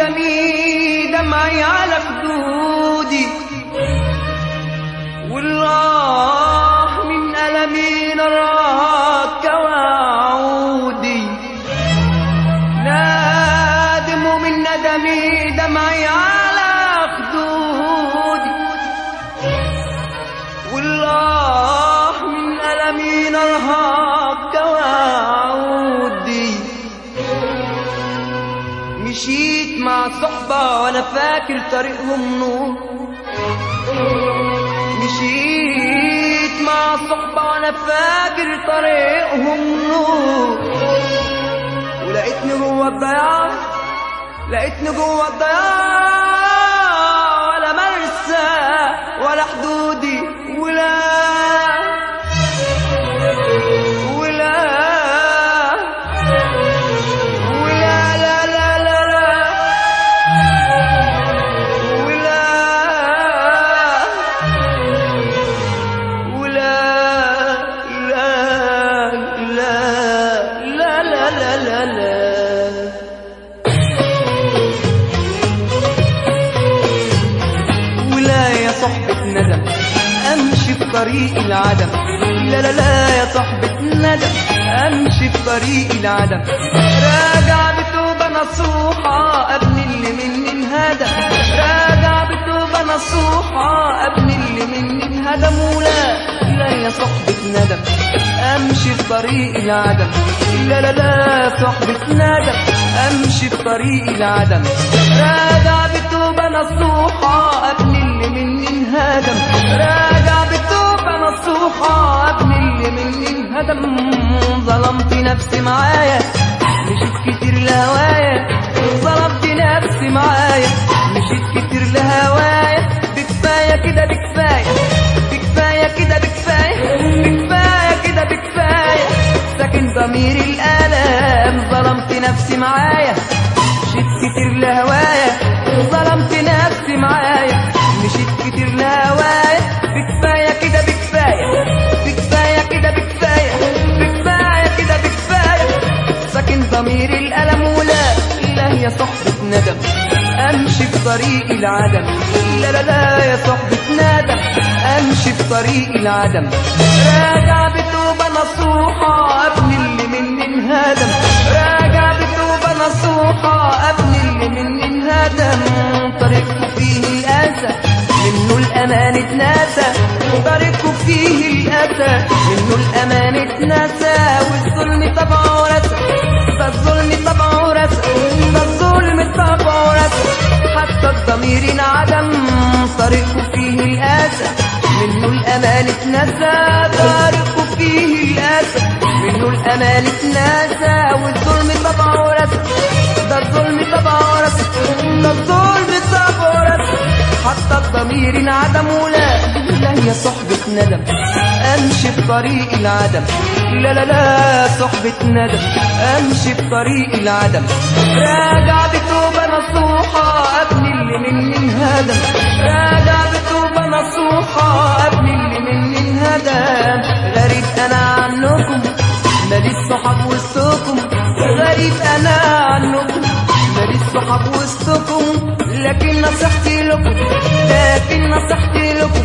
ندمي دمعي على خدودي والراح من ألمي نراك وعودي نادم من ندمي دمعي على خدودي والله من ألمي نرهق وعودي مشيت مع صحبة وأنا فاكر طريقهم نور مشيت مع صحبة وأنا فاكر طريقهم نور ولقيتني جوه الضياع لقيتني جوه الضياع ولا مرسى ولا حدودي ولا ولا ولا لا لا لا لا ولا ولا لا لا لا لا لا لا لا ولا يا صحبة ندم أمشي في طريق العدم لا لا لا يا صحبة ندم أمشي في طريق العدم راجع بتوبة نصوحة أبني اللي مني انهدم راجع بتوبة نصوحة أبني اللي مني انهدم ولا لا يا صحبة ندم أمشي في طريق العدم لا لا لا صحبة ندم أمشي في طريق العدم راجع بتوبة نصوحة أبني اللي مني انهدم راجع بتوبة نصوحة أبني اللي مني انهدم ظلمت نفسي معايا مشيت كتير لهوايا ظلمت نفسي معايا مشيت كتير لهوايا بكفاية كده بكفاية بكفاية كده بكفاية بكفاية كده بكفاية ساكن ضمير الآلام ظلمت نفسي معايا مشيت كتير لهوايا ظلمت نفسي معايا مشيت كتير لهوايا بكفاية كده بكفاية بكفاية كده بكفاية بكفاية كده بكفاية ساكن ضمير الألم ولا لا يا صحبة ندم أمشي في طريق العدم لا لا لا يا صحبة ندم أمشي في طريق العدم راجع بتوبة نصوحة أبني اللي مني انهدم راجع بتوبة نصوحة أبني اللي مني انهدم طريقه فيه الأسى منه الأمان اتنسى طريقه فيه الأسى منه الأمان اتنسى والظلم طبعه رسى ده الظلم طبعه رسى ده الظلم طبعه رسى حتى الضمير انعدم طريقه فيه الأسى منه الأمان اتنسى طريقه فيه الأسى منه الأمان اتنسى والظلم طبعه رسى ده الظلم طبعه رسى ده الظلم طبعه رسى حتى الضمير انعدم ولا لا يا صحبة ندم أمشي في طريق العدم لا لا لا صحبة ندم أمشي في طريق العدم راجع بتوبة نصوحة أبني اللي مني انهدم راجع بتوبة نصوحة أبني اللي مني انهدم غريب أنا عنكم ماليش صحاب وسطكم غريب أنا عنكم ماليش صحاب وسطكم لكن نصيحتي لكم لكن نصيحتي لكم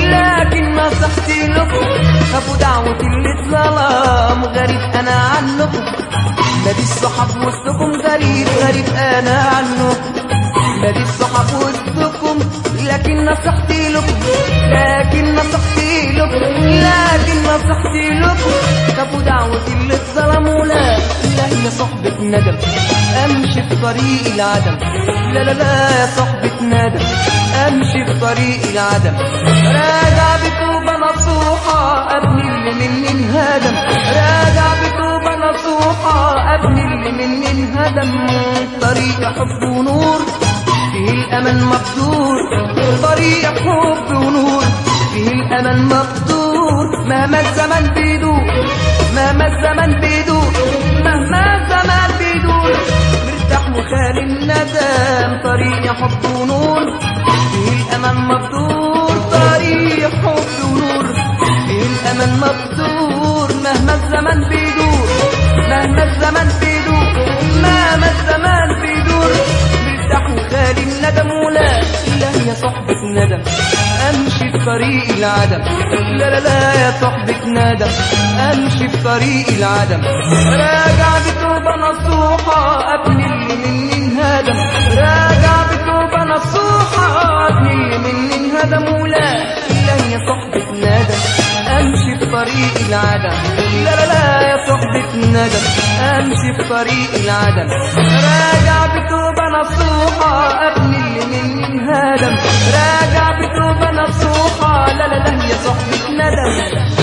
لكن نصيحتي لكم خافوا دعوة اللي اتظلم غريب أنا عنكم ماليش صحاب وسطكم غريب غريب أنا عنكم ماليش صحاب وسطكم لكن نصيحتي لكم لكن نصيحتي لكم لكن نصيحتي لكم خافوا دعوة اللي اتظلموا لا لا يا صحبة ندم امشي في طريق العدم لا لا لا يا صحبة ندم امشي في طريق العدم راجع بتوبة نصوحة ابني اللي مني انهدم راجع بتوبة نصوحة ابني اللي مني انهدم طريق حب ونور فيه الأمل مقدور طريق حب ونور فيه الأمل مقدور مهما الزمن بيدور مهما الزمن بيدور مهما الزمن بيدور مرتاح وخالي الندم طريق حب ونور فيه الأمل مقدور طريق حب ونور فيه الأمل مقدور مهما الزمن بيدور مهما الزمن بيدور مهما الزمن بيدور مرتاح بالي الندم ولا لا يا صحبة ندم امشي في طريق العدم لا لا لا يا صحبة ندم امشي في طريق العدم راجع بتوبة نصوحة ابني اللي مني انهدم راجع بتوبة نصوحة ابني اللي مني انهدم ولا لا يا صحبة ندم امشي في طريق العدم لا لا لا يا صحبة ندم امشي في طريق العدم راجع بتوبة نصوحة ابني اللي مني انهدم راجع بتوبة نصوحة لا لا لا يا صحبة ندم